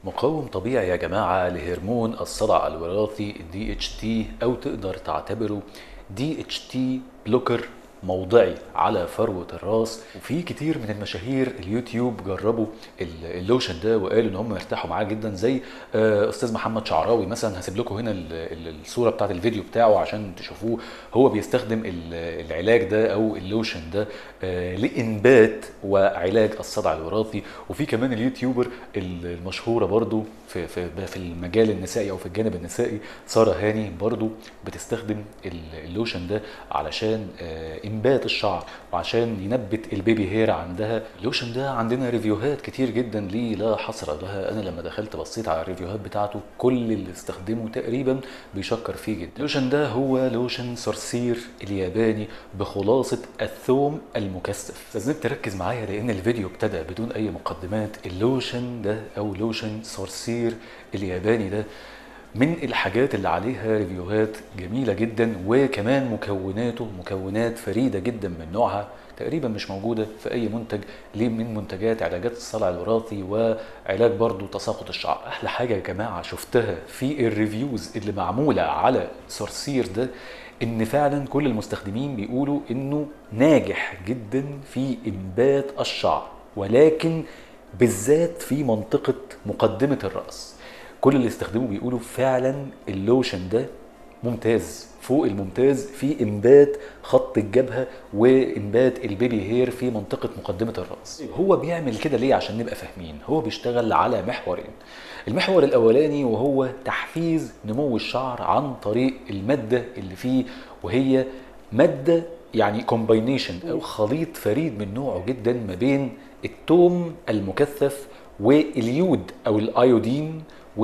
مقاوم طبيعي يا جماعة لهرمون الصدع الوراثي الدي اتش تي او تقدر تعتبره دي اتش تي بلوكر موضعي على فروة الراس وفي كتير من المشاهير اليوتيوب جربوا ال- اللوشن ده وقالوا ان هم ارتاحوا معاه جدا زي آه، استاذ محمد شعراوي مثلا هسيب لكم هنا ال- ال- الصورة بتاعت الفيديو بتاعه عشان تشوفوه هو بيستخدم ال- العلاج ده او اللوشن ده آه، لانبات وعلاج الصدع الوراثي وفي كمان اليوتيوبر المشهوره برضو في في في المجال النسائي او في الجانب النسائي ساره هاني برضو بتستخدم ال- اللوشن ده علشان آه، انبات الشعر وعشان ينبت البيبي هير عندها اللوشن ده عندنا ريفيوهات كتير جدا ليه لا حصر لها انا لما دخلت بصيت على الريفيوهات بتاعته كل اللي استخدمه تقريبا بيشكر فيه جدا اللوشن ده هو لوشن صرصير الياباني بخلاصه الثوم المكثف لازم تركز معايا لان الفيديو ابتدى بدون اي مقدمات اللوشن ده او لوشن صرصير الياباني ده من الحاجات اللي عليها ريفيوهات جميله جدا وكمان مكوناته مكونات فريده جدا من نوعها تقريبا مش موجوده في اي منتج ليه من منتجات علاجات الصلع الوراثي وعلاج برضو تساقط الشعر احلى حاجه يا جماعه شفتها في الريفيوز اللي معموله على صرصير ده ان فعلا كل المستخدمين بيقولوا انه ناجح جدا في انبات الشعر ولكن بالذات في منطقه مقدمه الراس كل اللي استخدموه بيقولوا فعلا اللوشن ده ممتاز فوق الممتاز في انبات خط الجبهه وانبات البيبي هير في منطقه مقدمه الراس هو بيعمل كده ليه عشان نبقى فاهمين هو بيشتغل على محورين المحور الاولاني وهو تحفيز نمو الشعر عن طريق الماده اللي فيه وهي ماده يعني كومباينيشن او خليط فريد من نوعه جدا ما بين التوم المكثف واليود او الايودين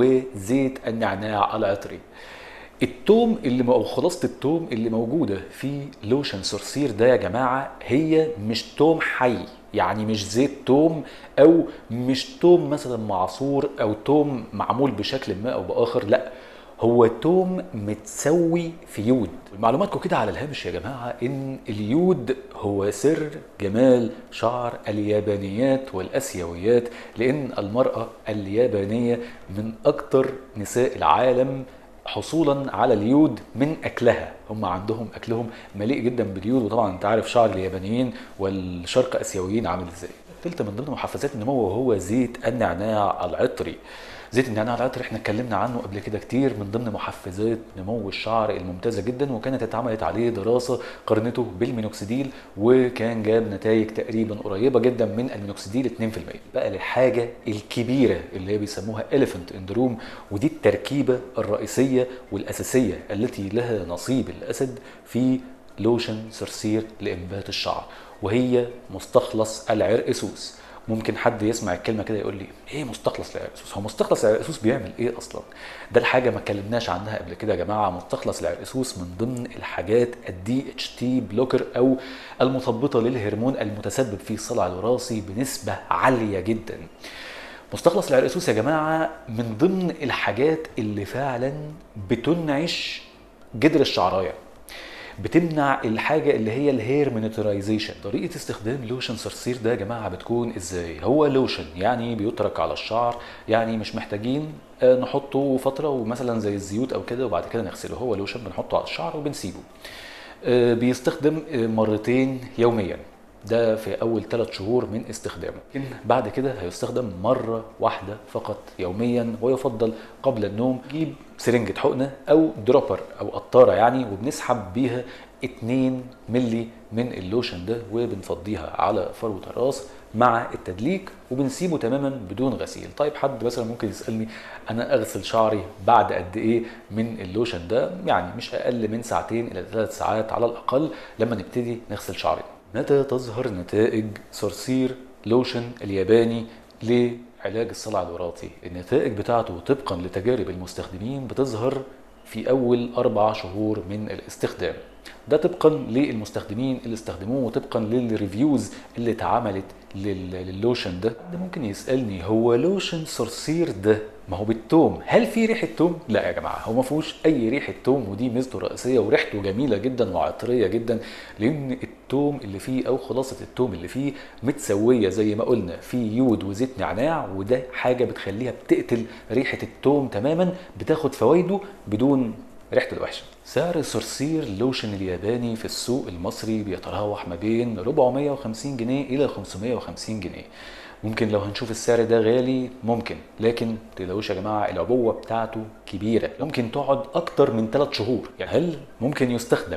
وزيت النعناع العطري التوم اللي او خلاصه التوم اللي موجوده في لوشن صرصير ده يا جماعه هي مش توم حي يعني مش زيت توم او مش توم مثلا معصور او توم معمول بشكل ما او باخر لا هو توم متسوي في يود معلوماتكم كده على الهامش يا جماعة ان اليود هو سر جمال شعر اليابانيات والاسيويات لان المرأة اليابانية من اكتر نساء العالم حصولا على اليود من اكلها هم عندهم اكلهم مليء جدا باليود وطبعا انت عارف شعر اليابانيين والشرق اسيويين عامل ازاي الثالثه من ضمن محفزات النمو وهو زيت النعناع العطري زيت النعناع العطري احنا اتكلمنا عنه قبل كده كتير من ضمن محفزات نمو الشعر الممتازه جدا وكانت اتعملت عليه دراسه قارنته بالمينوكسيديل وكان جاب نتائج تقريبا قريبه جدا من المينوكسيديل 2% بقى للحاجه الكبيره اللي هي بيسموها elephant in the room ودي التركيبه الرئيسيه والاساسيه التي لها نصيب الاسد في لوشن صرصير لانبات الشعر وهي مستخلص العرقسوس ممكن حد يسمع الكلمه كده يقول لي ايه مستخلص العرقسوس هو مستخلص العرقسوس بيعمل ايه اصلا ده الحاجه ما اتكلمناش عنها قبل كده يا جماعه مستخلص العرقسوس من ضمن الحاجات الدي اتش تي بلوكر او المثبطه للهرمون المتسبب في الصلع الوراثي بنسبه عاليه جدا مستخلص العرقسوس يا جماعه من ضمن الحاجات اللي فعلا بتنعش جدر الشعرايه بتمنع الحاجه اللي هي الهير مينيترايزيشن طريقه استخدام لوشن صرصير ده يا جماعه بتكون ازاي هو لوشن يعني بيترك على الشعر يعني مش محتاجين آه، نحطه فتره ومثلا زي الزيوت او كده وبعد كده نغسله هو لوشن بنحطه على الشعر وبنسيبه آه، بيستخدم آه، مرتين يوميا ده في اول ثلاث شهور من استخدامه لكن بعد كده هيستخدم مره واحده فقط يوميا ويفضل قبل النوم جيب سرنجة حقنة او دروبر او قطارة يعني وبنسحب بيها 2 ملي من اللوشن ده وبنفضيها على فروة الراس مع التدليك وبنسيبه تماما بدون غسيل طيب حد مثلا ممكن يسالني انا اغسل شعري بعد قد ايه من اللوشن ده يعني مش اقل من ساعتين الى ثلاث ساعات على الاقل لما نبتدي نغسل شعرنا متى تظهر نتائج صرصير لوشن الياباني لعلاج الصلع الوراثي النتائج بتاعته طبقا لتجارب المستخدمين بتظهر في اول اربع شهور من الاستخدام ده طبقا للمستخدمين اللي استخدموه وطبقا للريفيوز اللي اتعملت لل- للوشن ده ده ممكن يسالني هو لوشن صرصير ده ما هو بالثوم هل في ريحه توم لا يا جماعه هو ما فيهوش اي ريحه توم ودي ميزته الرئيسيه وريحته جميله جدا وعطريه جدا لان التوم اللي فيه او خلاصه التوم اللي فيه متسويه زي ما قلنا في يود وزيت نعناع وده حاجه بتخليها بتقتل ريحه التوم تماما بتاخد فوائده بدون ريحته الوحشه سعر صرصير لوشن الياباني في السوق المصري بيتراوح ما بين 450 جنيه الى 550 جنيه ممكن لو هنشوف السعر ده غالي ممكن لكن تلاقوش يا جماعه العبوه بتاعته كبيره ممكن تقعد اكتر من 3 شهور يعني هل ممكن يستخدم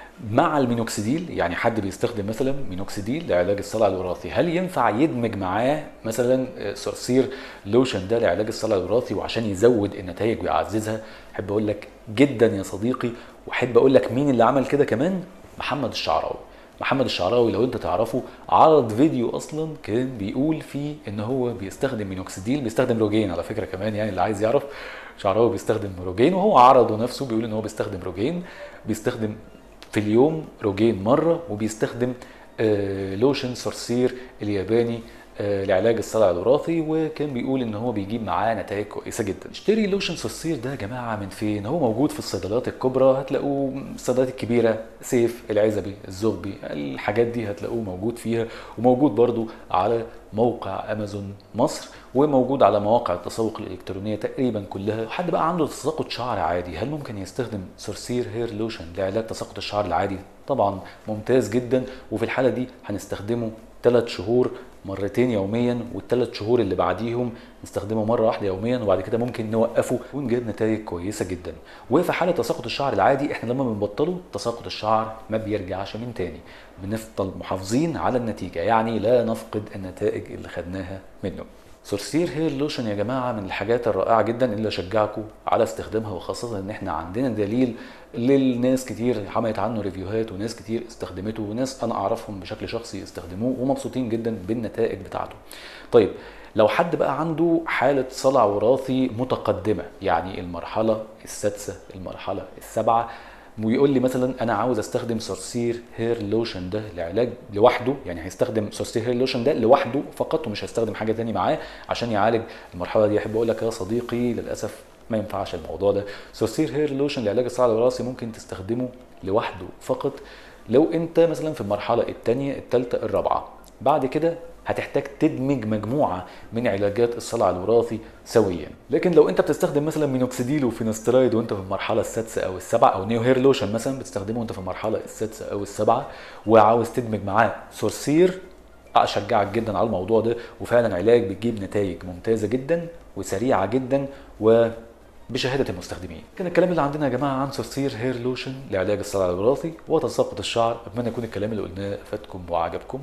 مع المينوكسيديل يعني حد بيستخدم مثلا مينوكسيديل لعلاج الصلع الوراثي هل ينفع يدمج معاه مثلا صرصير لوشن ده لعلاج الصلع الوراثي وعشان يزود النتائج ويعززها احب اقول لك جدا يا صديقي واحب اقول لك مين اللي عمل كده كمان محمد الشعراوي محمد الشعراوي لو انت تعرفه عرض فيديو اصلا كان بيقول فيه ان هو بيستخدم مينوكسيديل بيستخدم روجين على فكره كمان يعني اللي عايز يعرف شعراوي بيستخدم روجين وهو عرضه نفسه بيقول ان هو بيستخدم روجين بيستخدم في اليوم روجين مره وبيستخدم آه، لوشن صرصير الياباني آه، لعلاج الصلع الوراثي وكان بيقول ان هو بيجيب معاه نتائج كويسه جدا اشتري لوشن صرصير ده يا جماعه من فين هو موجود في الصيدليات الكبرى هتلاقوه الصيدليات الكبيره سيف العزبي الزغبي الحاجات دي هتلاقوه موجود فيها وموجود برضو على موقع امازون مصر وموجود على مواقع التسوق الالكترونيه تقريبا كلها حد بقى عنده تساقط شعر عادي هل ممكن يستخدم صرصير هير لوشن لعلاج تساقط الشعر العادي طبعا ممتاز جدا وفي الحاله دي هنستخدمه ثلاث شهور مرتين يوميا والثلاث شهور اللي بعديهم نستخدمه مره واحده يوميا وبعد كده ممكن نوقفه ونجيب نتائج كويسه جدا وفي حاله تساقط الشعر العادي احنا لما بنبطله تساقط الشعر ما بيرجعش من تاني بنفضل محافظين على النتيجه يعني لا نفقد النتائج اللي خدناها منه صرصير هير لوشن يا جماعه من الحاجات الرائعه جدا اللي اشجعكم على استخدامها وخاصه ان احنا عندنا دليل للناس كتير عملت عنه ريفيوهات وناس كتير استخدمته وناس انا اعرفهم بشكل شخصي استخدموه ومبسوطين جدا بالنتائج بتاعته. طيب لو حد بقى عنده حالة صلع وراثي متقدمة يعني المرحلة السادسة المرحلة السابعة ويقول لي مثلا انا عاوز استخدم صرصير هير لوشن ده لعلاج لوحده يعني هيستخدم صرصير هير لوشن ده لوحده فقط ومش هيستخدم حاجه تاني معاه عشان يعالج المرحله دي احب اقول لك يا صديقي للاسف ما ينفعش الموضوع ده صرصير هير لوشن لعلاج الصلع الوراثي ممكن تستخدمه لوحده فقط لو انت مثلا في المرحله الثانيه الثالثه الرابعه بعد كده هتحتاج تدمج مجموعه من علاجات الصلع الوراثي سويا لكن لو انت بتستخدم مثلا مينوكسيديل وفينسترايد وانت في المرحله السادسه او السابعه او نيو هير لوشن مثلا بتستخدمه وانت في المرحله السادسه او السابعه وعاوز تدمج معاه صرصير اشجعك جدا على الموضوع ده وفعلا علاج بتجيب نتائج ممتازه جدا وسريعه جدا و بشهادة المستخدمين كان الكلام اللي عندنا يا جماعة عن صرصير هير لوشن لعلاج الصلع الوراثي وتساقط الشعر أتمنى يكون الكلام اللي قلناه أفادكم وعجبكم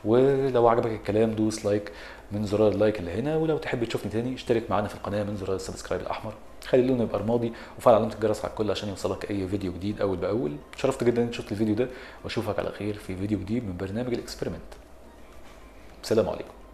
ولو عجبك الكلام دوس لايك من زرار اللايك اللي هنا ولو تحب تشوفني تاني اشترك معانا في القناة من زرار السبسكرايب الأحمر خلي اللون يبقى رمادي وفعل علامة الجرس على الكل عشان يوصلك أي فيديو جديد أول بأول شرفت جدا إنك شفت الفيديو ده وأشوفك على خير في فيديو جديد من برنامج الإكسبيرمنت سلام عليكم